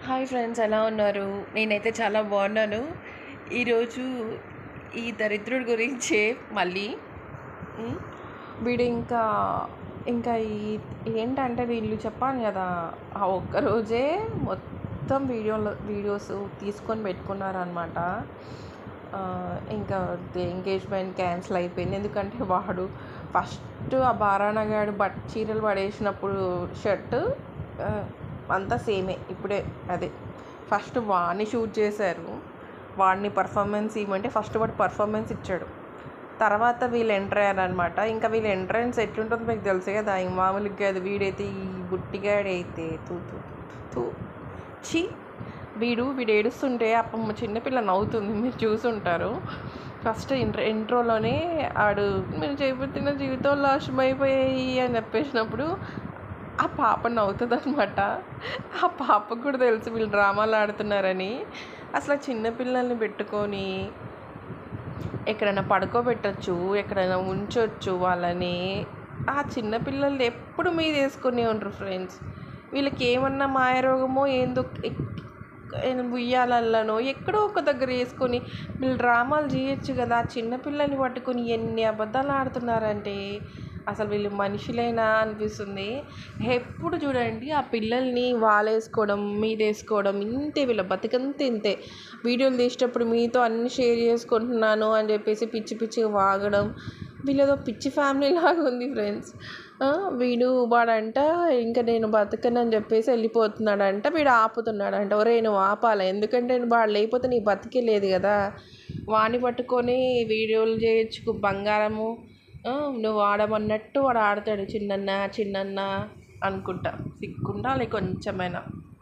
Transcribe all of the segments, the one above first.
Hi friends ఎలా ఉన్నారు నేనైతే చాలా బాగున్నాను ఈరోజు ఈ దరిద్రుడి గురించే మళ్ళీ ఉమ్, వీడు ఇంకా ఇంకా ఈ ఏంటంటే వీళ్ళు చెప్పాను కదా ఆ ఒక్క రోజే మొత్తం వీడియోలో వీడియోస్ తీసుకొని పెట్టుకున్నారనమాట ఇంకా ఎంగేజ్మెంట్ క్యాన్సిల్ అయిపోయింది ఎందుకంటే వాడు ఫస్ట్ ఆ బారానగాడు బట్ చీరలు పడేసినప్పుడు షర్ట్ అంతా సేమే ఇప్పుడే అదే ఫస్ట్ వాడిని షూట్ చేశారు వాడిని పర్ఫార్మెన్స్ ఇవ్వమంటే ఫస్ట్ వాడు పర్ఫార్మెన్స్ ఇచ్చాడు తర్వాత వీళ్ళు ఎంటర్ అయ్యారనమాట ఇంకా వీళ్ళ ఎంట్రన్స్ ఎట్లుంటుందో మీకు తెలుసు కదా ఇంక మామూలుగా కాదు వీడైతే ఈ బుట్టిగాడైతే తూ తూ తూ ఛీ వీడు వీడు ఏడుస్తుంటే అప్పమ్మ చిన్నపిల్ల నవ్వుతుంది మీరు చూసుంటారు ఫస్ట్ ఇంట్రో ఇంట్రోలోనే ఆడు మీరు చేపట్టిన జీవితం నాశనం అయిపోయాయి అని చెప్పేసినప్పుడు ఆ పాప నవ్వుతుంది అనమాట ఆ పాపకు కూడా తెలుసు వీళ్ళు డ్రామాలు ఆడుతున్నారని అసలు ఆ చిన్నపిల్లల్ని పెట్టుకొని ఎక్కడైనా పడుకోబెట్టచ్చు ఎక్కడైనా ఉంచవచ్చు వాళ్ళని ఆ చిన్నపిల్లల్ని ఎప్పుడు మీద వేసుకుని ఉంటారు ఫ్రెండ్స్ వీళ్ళకి ఏమన్నా మాయరోగమో ఏందో ఎక్- ఉయ్యాలల్లనో ఎక్కడో ఒక దగ్గర వేసుకొని వీళ్ళు డ్రామాలు చేయొచ్చు కదా ఆ చిన్నపిల్లల్ని పట్టుకొని ఎన్ని అబద్ధాలు ఆడుతున్నారంటే అసలు వీళ్ళు మనుషులేనా అనిపిస్తుంది ఎప్పుడు చూడండి ఆ పిల్లల్ని వాలేసుకోవడం మీదేసుకోవడం ఇంతే వీళ్ళ బతికంతే ఇంతే వీడియోలు తీసేటప్పుడు మీతో అన్ని షేర్ చేసుకుంటున్నాను అని చెప్పేసి పిచ్చి పిచ్చిగా వాగడం వీళ్ళేదో పిచ్చి ఫ్యామిలీ లాగా ఉంది ఫ్రెండ్స్ వీడు వాడంట ఇంకా నేను బతకనని చెప్పేసి వెళ్ళిపోతున్నాడంట వీడు ఆపుతున్నాడంట ఒరే నువ్వు ఆపాలి ఎందుకంటే వాడు లేకపోతే నీ బతికే లేదు కదా వాడిని పట్టుకొని వీడియోలు చేయొచ్చు బంగారము ఆ, నువ్వు ఆడమన్నట్టు వాడు ఆడతాడు చిన్నన్న చిన్నన్న అనుకుంటా సిగ్గుండాలి కొంచెమైనా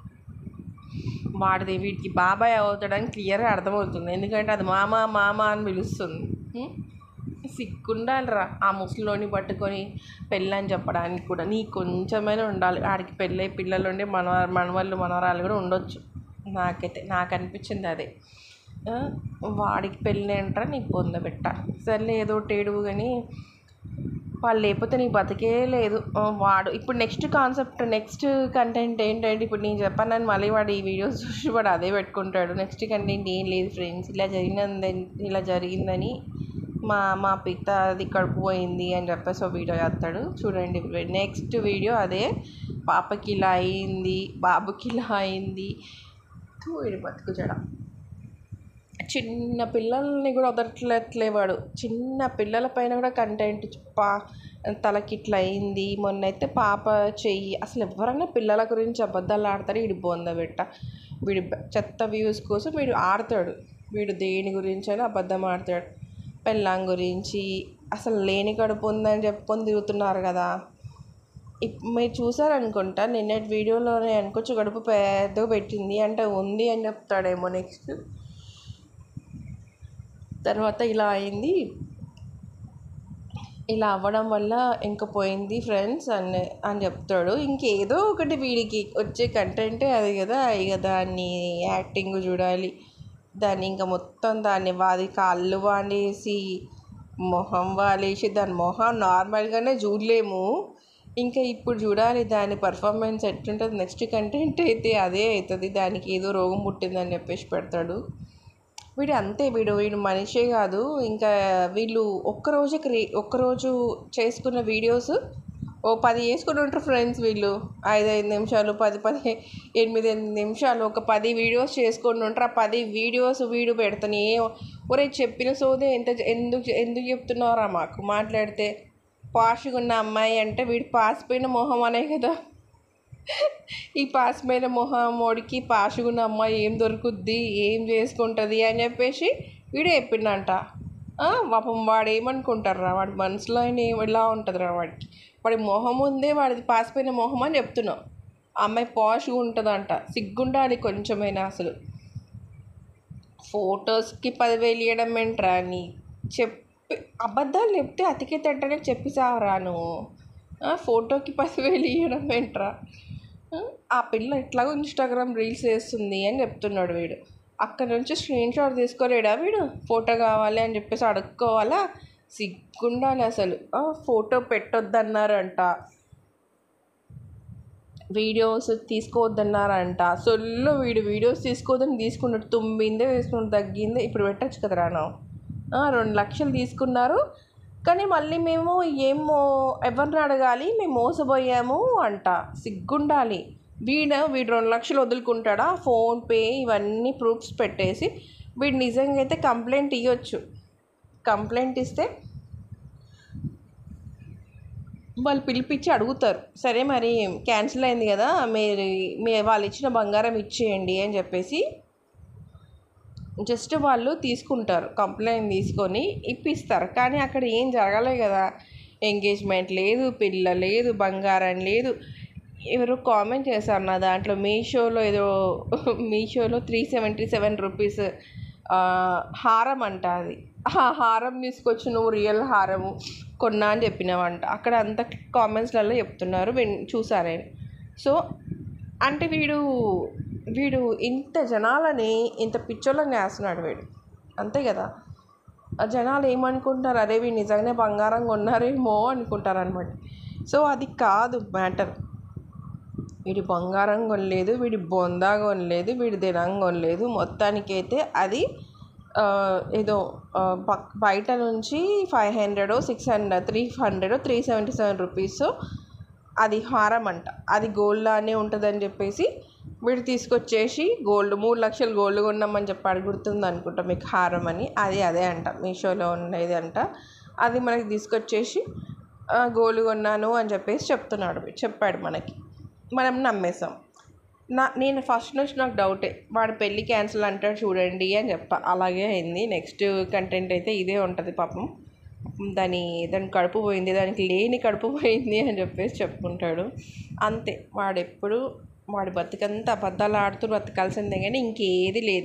వాడిది వీడికి బాబాయ్ అవుతాడని క్లియర్గా అర్థమవుతుంది ఎందుకంటే అది మామ మామ అని పిలుస్తుంది ఉం? సిగ్గుండాలిరా ఆ ముసలోని పట్టుకొని పెళ్ళని చెప్పడానికి కూడా నీ కొంచెమైనా ఉండాలి ఆడికి పెళ్ళై పిల్లలు ఉండి మన మనవాళ్ళు మనవరాలు కూడా ఉండొచ్చు నాకైతే నాకు అనిపించింది అదే ఆ, వాడికి పెళ్ళి అంటారా నీకు పొందబెట్ట సర్లే ఏదో ఒకటి ఏడువు కానీ వాళ్ళు లేకపోతే నీకు బతికే లేదు ఆ, వాడు ఇప్పుడు నెక్స్ట్ కాన్సెప్ట్ నెక్స్ట్ కంటెంట్ ఏంటంటే ఇప్పుడు నేను చెప్పానని మళ్ళీ వాడు ఈ వీడియోస్ చూసి వాడు అదే పెట్టుకుంటాడు నెక్స్ట్ కంటెంట్ ఏం లేదు ఫ్రెండ్స్ ఇలా జరిగినందని ఇలా జరిగిందని మా మా పిత అది కడుపు పోయింది అని చెప్పేసి ఒక వీడియో చేస్తాడు చూడండి నెక్స్ట్ వీడియో అదే పాపకి ఇలా అయింది బాబుకి ఇలా అయింది తూ వీడి బతుకు జడ చిన్న పిల్లల్ని కూడా వదలట్లే వాడు చిన్న పిల్లల పైన కూడా కంటెంట్ పా తలకి ఇట్లా అయింది మొన్న అయితే పాప చెయ్యి అసలు ఎవరైనా పిల్లల గురించి అబద్ధాలు ఆడతారు వీడు బొందబెట్ట వీడి బ- చెత్త వ్యూస్ కోసం వీడు ఆడతాడు వీడు దేని గురించి అయినా అబద్ధం ఆడతాడు పెళ్ళాం గురించి అసలు లేని కడుపు ఉందని చెప్పుకొని తిరుగుతున్నారు కదా ఇప్ మీరు చూసారనుకుంటా నిన్నటి వీడియోలోనే అనుకోవచ్చు గడుపు పెద్దగా పెట్టింది అంటే ఉంది అని చెప్తాడేమో నెక్స్ట్ తర్వాత ఇలా అయింది ఇలా అవ్వడం వల్ల ఇంక పోయింది ఫ్రెండ్స్ అని అని చెప్తాడు ఇంకేదో ఒకటి వీడికి వచ్చే కంటెంటే అది కదా ఇక దాన్ని యాక్టింగ్ చూడాలి దాన్ని ఇంకా మొత్తం దాన్ని వాది కాళ్ళు వాడేసి మొహం వాలేసి దాని మొహం నార్మల్గానే చూడలేము ఇంకా ఇప్పుడు చూడాలి దాని పర్ఫార్మెన్స్ ఎట్లుంటుంది నెక్స్ట్ కంటెంట్ అయితే అదే అవుతుంది దానికి ఏదో రోగం పుట్టిందని చెప్పేసి పెడతాడు వీడు అంతే వీడు వీడు మనిషే కాదు ఇంకా వీళ్ళు ఒక్కరోజే క్రి ఒక్కరోజు చేసుకున్న వీడియోస్ ఓ పది చేసుకుని ఉంటారు ఫ్రెండ్స్ వీళ్ళు ఐదు ఐదు నిమిషాలు పది పది ఎనిమిది ఎనిమిది నిమిషాలు ఒక పది వీడియోస్ చేసుకొని ఉంటారు ఆ పది వీడియోస్ వీడు పెడతానే ఒరే చెప్పిన సోదే ఎంత ఎందుకు ఎందుకు చెప్తున్నారా మాకు మాట్లాడితే పాష్గా ఉన్న అమ్మాయి అంటే వీడు పాసిపోయిన మొహం అనే కదా ఈ పాసిపోయిన మొహమ్మోడికి పాషుగున్న అమ్మాయి ఏం దొరుకుద్ది ఏం చేసుకుంటుంది అని చెప్పేసి వీడు చెప్పిండంట ఆ, పాపం వాడు ఏమనుకుంటారా వాడి మనసులో ఆయన ఏం- ఎలా ఉంటుందిరా వాడికి వాడి మొహం ఉందే వాడిది పాసిపోయిన మొహం అని చెప్తున్నాం ఆ అమ్మాయి పాష్గా ఉంటుందంట సిగ్గుండాలి కొంచెమైనా అసలు ఫొటోస్కి పదివేలు ఇవ్వడం ఏంట్రా నీ చెప్పి అబద్ధాలు చెప్తే అతికే తట్టనే చెప్పి సావరా నువ్వు ఆ, ఫోటోకి పదివేలు ఇవ్వడం ఏంట్రా ఆ, ఆ పిల్ల ఎట్లాగో ఇన్స్టాగ్రామ్ రీల్స్ వేస్తుంది అని చెప్తున్నాడు వీడు అక్కడ నుంచి స్క్రీన్ షాట్ తీసుకోలేడా వీడు ఫోటో కావాలి అని చెప్పేసి అడుక్కోవాలా సిగ్గుండాలి అసలు ఆ, ఫోటో పెట్టొద్దన్నారంట వీడియోస్ తీసుకోవద్దన్నారంట సొల్లు వీడు వీడియోస్ తీసుకోవద్దని తీసుకున్నట్టు తుమ్మిందే వేసుకుని తగ్గిందే ఇప్పుడు పెట్టచ్చు కదరా నా రెండు లక్షలు తీసుకున్నారు కానీ మళ్ళీ మేము ఏమో ఎవరిని అడగాలి మేము మోసపోయాము అంట సిగ్గుండాలి వీడు వీడు రెండు లక్షలు వదులుకుంటాడా ఫోన్పే ఇవన్నీ ప్రూఫ్స్ పెట్టేసి వీడు నిజంగా అయితే కంప్లైంట్ ఇవ్వచ్చు కంప్లైంట్ ఇస్తే వాళ్ళు పిలిపించి అడుగుతారు సరే మరి క్యాన్సిల్ అయింది కదా మీరు మీ వాళ్ళు ఇచ్చిన బంగారం ఇచ్చేయండి అని చెప్పేసి జస్ట్ వాళ్ళు తీసుకుంటారు కంప్లైంట్ తీసుకొని ఇప్పిస్తారు కానీ అక్కడ ఏం జరగలే కదా ఎంగేజ్మెంట్ లేదు పిల్ల లేదు బంగారం లేదు ఎవరో కామెంట్ చేశారు నా దాంట్లో మీషోలో ఏదో మీషోలో త్రీ సెవెంటీ సెవెన్ రూపీస్ హారం అంట అది ఆ హారం తీసుకొచ్చి నువ్వు రియల్ హారము కొన్నా అని చెప్పినావంట అక్కడ అంత కామెంట్స్లలో చెప్తున్నారు విన్ చూసా నేను సో అంటే వీడు వీడు ఇంత జనాలని ఇంత పిచ్చోళ్ళని వేస్తున్నాడు వీడు అంతే కదా ఆ జనాలు ఏమనుకుంటారు అరే వీడు నిజంగానే బంగారం కొన్నారేమో అనుకుంటారు అనమాట సో అది కాదు మ్యాటర్ వీడి బంగారం కొనలేదు వీడి బొందా కొనలేదు వీడి దినం కొనలేదు మొత్తానికైతే అది ఆ, ఏదో ఆ, పక్ బయట నుంచి five hundred six hundred three hundred three seventy seven rupees అది హారం అంట అది గోల్డ్ లానే ఉంటుందని చెప్పేసి వీడు తీసుకొచ్చేసి గోల్డ్ మూడు లక్షలు గోల్డ్ కొన్నామని చెప్పాడు గుర్తుంది అనుకుంటా మీకు హారం అని అది అదే అంట మీషోలో ఉండేది అంట అది మనకి తీసుకొచ్చేసి ఆ, గోల్డ్ కొన్నాను అని చెప్పేసి చెప్తున్నాడు చెప్పాడు మనకి మనం నమ్మేసాం నా నేను ఫస్ట్ నుంచి నాకు డౌటే వాడు పెళ్ళి క్యాన్సిల్ అంటాడు చూడండి అని చెప్ప అలాగే అయింది నెక్స్ట్ కంటెంట్ అయితే ఇదే ఉంటుంది పాపం దాని దాని కడుపు పోయింది దానికి లేని కడుపు పోయింది అని చెప్పేసి చెప్పుకుంటాడు అంతే వాడు ఎప్పుడు వాడి బతుకంతా అబద్ధాలు ఆడుతూ బతకాల్సిందే కానీ ఇంకేది లేదు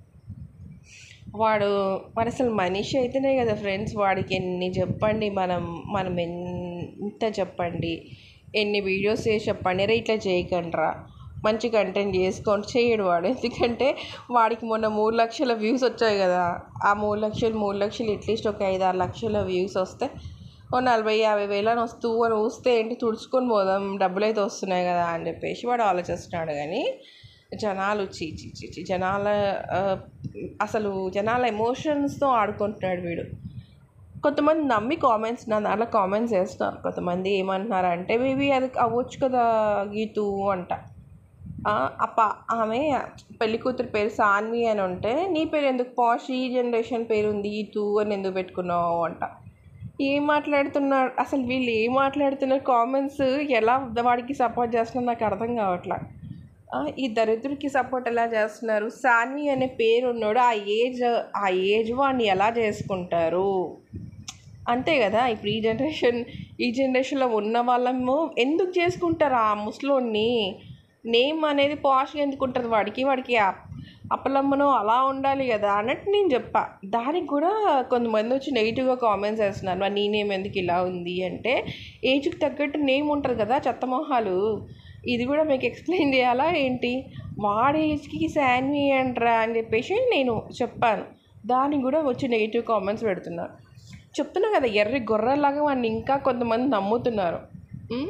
వాడు వాడు అసలు మనిషి అయితేనే కదా ఫ్రెండ్స్ వాడికి ఎన్ని చెప్పండి మనం మనం ఎంత చెప్పండి ఎన్ని వీడియోస్ చేసి చెప్పండి రే ఇట్లా చేయకండిరా మంచి కంటెంట్ చేసుకోండి చేయడు వాడు ఎందుకంటే వాడికి మొన్న మూడు లక్షల వ్యూస్ వచ్చాయి కదా ఆ మూడు లక్షలు మూడు లక్షలు అట్లీస్ట్ ఒక ఐదు ఆరు లక్షల వ్యూస్ వస్తే ఓ నలభై యాభై వేలని వస్తూ అని ఊస్తే ఏంటి తుడుచుకొని పోదాం డబ్బులు అయితే వస్తున్నాయి కదా అని చెప్పేసి వాడు ఆలోచిస్తున్నాడు కానీ జనాలు చీ చీ చీ చీ జనాల ఆ, అసలు జనాల ఎమోషన్స్తో ఆడుకుంటున్నాడు వీడు కొంతమంది నమ్మి కామెంట్స్ నా దాంట్లో కామెంట్స్ చేస్తున్నారు కొంతమంది ఏమంటున్నారు అంటే మేబీ అది అవ్వచ్చు కదా గీతు అంట ఆ, అప్ప ఆమె పెళ్లి కూతురు పేరు సాన్వి అని ఉంటే నీ పేరు ఎందుకు పాష్ ఈ జనరేషన్ పేరు ఉంది గీతు అని ఎందుకు పెట్టుకున్నావు అంట ఏం మాట్లాడుతున్నారు అసలు వీళ్ళు ఏం మాట్లాడుతున్నారు కామెంట్స్ ఎలా వాడికి సపోర్ట్ చేస్తున్నారు నాకు అర్థం కావట్లా ఆ, ఈ దరిద్రుడికి సపోర్ట్ ఎలా చేస్తున్నారు సాన్వి అనే పేరు ఉన్నాడు ఆ ఏజ్ ఆ ఏజ్ వాడిని ఎలా చేసుకుంటారు అంతే కదా ఇప్పుడు ఈ జనరేషన్ ఈ జనరేషన్లో ఉన్న వాళ్ళము ఎందుకు చేసుకుంటారు ఆ ముసలోడిని నేమ్ అనేది పాష్గా ఎందుకు ఉంటుంది వాడికి వాడికి అప్- అప్పలమ్మను అలా ఉండాలి కదా అన్నట్టు నేను చెప్పా దానికి కూడా కొంతమంది వచ్చి నెగిటివ్గా కామెంట్స్ వేస్తున్నారు మరి నీ నేమ్ ఎందుకు ఇలా ఉంది అంటే ఏజ్కి తగ్గట్టు నేమ్ ఉంటుంది కదా చెత్తమొహాలు ఇది కూడా మీకు ఎక్స్ప్లెయిన్ చేయాలా ఏంటి వాడి ఏజ్కి శాన్వి అంటరా అని చెప్పేసి నేను చెప్పాను దానికి కూడా వచ్చి నెగిటివ్ కామెంట్స్ పెడుతున్నారు చెప్తున్నా కదా ఎర్రి గొర్రెలాగా వాడిని ఇంకా కొంతమంది నమ్ముతున్నారు ఉం?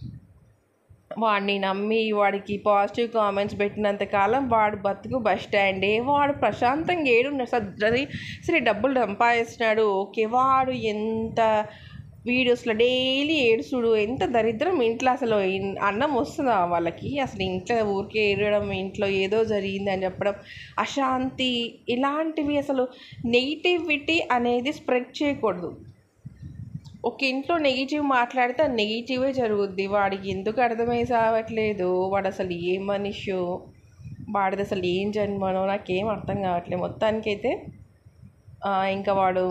వాడిని నమ్మి వాడికి పాజిటివ్ కామెంట్స్ పెట్టినంత కాలం వాడు బతుకు బస్ స్టాండే వాడు ప్రశాంతంగా ఏడున్నాడు సరే సరే డబ్బులు సంపాదిస్తున్నాడు ఓకే వాడు ఎంత వీడియోస్లో డైలీ ఏడుసుడు ఎంత దరిద్రం ఇంట్లో అసలు ఇన్- అన్నం వస్తుందా వాళ్ళకి అసలు ఇంట్లో ఊరికే ఏడవడం ఇంట్లో ఏదో జరిగింది అని చెప్పడం అశాంతి ఇలాంటివి అసలు నెగిటివిటీ అనేది స్ప్రెడ్ చేయకూడదు ఒక ఇంట్లో నెగిటివ్ మాట్లాడితే ఆ నెగిటివే జరుగుద్ది వాడికి ఎందుకు అర్థమై సావట్లేదు వాడు అసలు ఏ మనిషో వాడిది అసలు ఏం జన్మనో నాకేం అర్థం కావట్లేదు మొత్తానికైతే ఆ, ఇంకా వాడు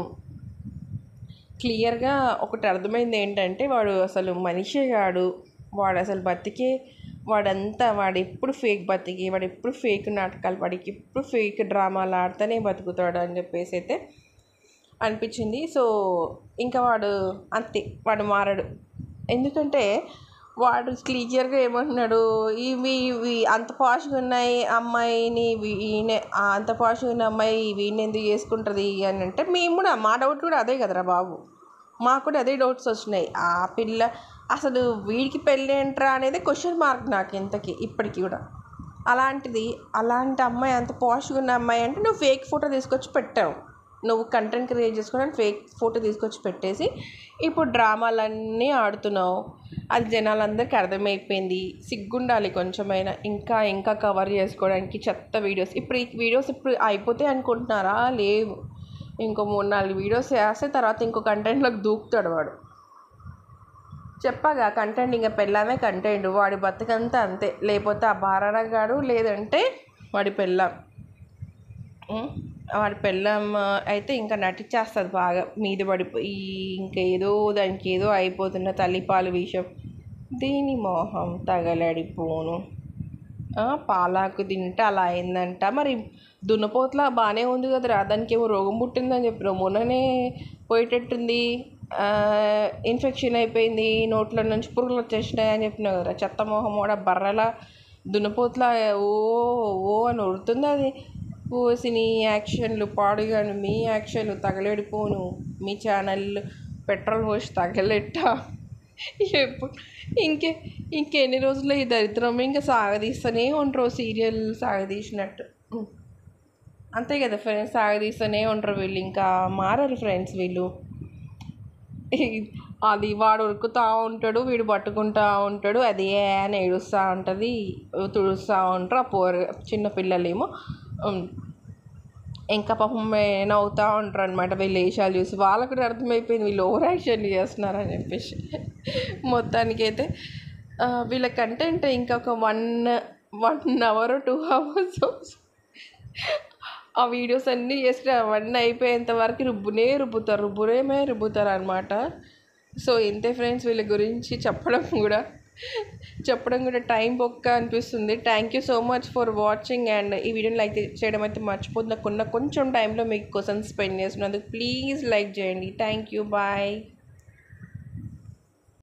క్లియర్గా ఒకటి అర్థమైంది ఏంటంటే వాడు అసలు మనిషే కాడు వాడు అసలు బతికే వాడంతా వాడు ఎప్పుడు ఫేక్ బతికి వాడు ఎప్పుడు ఫేక్ నాటకాలు వాడికి ఎప్పుడు ఫేక్ డ్రామాలు ఆడుతూనే బతుకుతాడు అని చెప్పేసి అయితే అనిపించింది సో ఇంకా వాడు అంతే వాడు మారడు ఎందుకంటే వాడు క్లియర్గా ఏమంటున్నాడు ఇవి ఇవి అంత పాష్గా ఉన్నాయి అమ్మాయిని వీ- ఈయన ఆ అంత పాష్గా ఉన్న అమ్మాయి వీడిని ఎందుకు చేసుకుంటుంది అని అంటే మేము కూడా మా డౌట్ కూడా అదే కదరా బాబు మాకు కూడా అదే డౌట్స్ వచ్చినాయి ఆ పిల్ల అసలు వీడికి పెళ్ళి ఏంట్రా అనేది క్వశ్చన్ మార్క్ నాకు ఇంతకి ఇప్పటికి కూడా అలాంటిది అలాంటి అమ్మాయి అంత పాష్గా ఉన్న అమ్మాయి అంటే నువ్వు ఫేక్ ఫోటో తీసుకొచ్చి పెట్టావు నువ్వు కంటెంట్ క్రియేట్ చేసుకోవడానికి ఫేక్ ఫోటో తీసుకొచ్చి పెట్టేసి ఇప్పుడు డ్రామాలన్నీ ఆడుతున్నావు అది జనాలందరికీ అర్థమైపోయింది సిగ్గుండాలి కొంచెమైనా ఇంకా ఇంకా కవర్ చేసుకోవడానికి చెత్త వీడియోస్ ఇప్పుడు ఈ వీడియోస్ ఇప్పుడు అయిపోతాయి అనుకుంటున్నారా లేవు ఇంకో మూడు నాలుగు వీడియోస్ వేస్తే తర్వాత ఇంకో కంటెంట్లోకి దూకుతాడు వాడు చెప్పగా కంటెంట్ ఇంకా పెళ్ళామే కంటెంట్ వాడి బతుకంతా అంతే లేకపోతే ఆ బారాణ గాడు లేదంటే వాడి పెళ్ళాం ఉం? వాడి పెళ్ళాం అయితే ఇంకా నటించేస్తుంది బాగా మీద పడిపోయి ఇంకేదో దానికి ఏదో అయిపోతున్న తల్లిపాలు విషయం దీని మోహం తగలడిపోను ఆ, పాలాకు తింటే అలా అయిందంట మరి దున్నపోతులా బాగానే ఉంది కదరా దానికి ఏమో రోగం పుట్టిందని చెప్పిన మొన్ననే పోయేటట్టుంది ఇన్ఫెక్షన్ అయిపోయింది నోట్ల నుంచి పురుగులు వచ్చేసినాయి అని చెప్పిన కదరా చెత్త మొహం కూడా బర్రెల దున్నపోతులా ఓ ఓ అని ఉడుతుంది అది పోసి నీ యాక్షన్లు పాడుగాను మీ యాక్షన్లు తగలెడిపోను మీ ఛానల్ పెట్రోల్ పోసి తగలెట్టా ఎప్పుడు ఇంకే ఇంకెన్ని రోజులు ఈ దరిద్రం ఇంకా సాగదీస్తూనే ఉంటారు సీరియల్ సాగదీసినట్టు ఉం. అంతే కదా ఫ్రెండ్స్ సాగదీస్తూనే ఉంటారు వీళ్ళు ఇంకా మారరు ఫ్రెండ్స్ వీళ్ళు అది వాడు ఉరుకుతూ ఉంటాడు వీడు పట్టుకుంటా ఉంటాడు అది ఏ అని ఏడుస్తూ ఉంటుంది తుడుస్తూ ఉంటారు ఆ పోర చిన్న పిల్లలేమో ఉం. ఇంకా పాపం ఏ- నవ్వుతూ ఉంటారు అనమాట వీళ్ళు వేషాలు చూసి వాళ్ళకు కూడా అర్థమైపోయింది వీళ్ళు ఓవర్ యాక్షన్లు చేస్తున్నారని చెప్పేసి మొత్తానికైతే ఆ, వీళ్ళ కంటెంట్ ఇంకొక one one hour two hours ఆ వీడియోస్ అన్నీ చేస్తే అవన్నీ అయిపోయేంత వరకు రుబ్బునే రుబ్బుతారు రుబ్బునేమే రుబ్బుతారు అనమాట సో ఇంతే ఫ్రెండ్స్ వీళ్ళ గురించి చెప్పడం కూడా చెప్పడం కూడా టైం బొక్క అనిపిస్తుంది thank you so much for watching and ఈ వీడియోని లైక్ చేయడం అయితే మర్చిపోతున్నా కొన్న కొంచెం టైంలో మీకు కోసం స్పెండ్ చేస్తున్నందుకు ప్లీజ్ లైక్ చేయండి థ్యాంక్ యూ బాయ్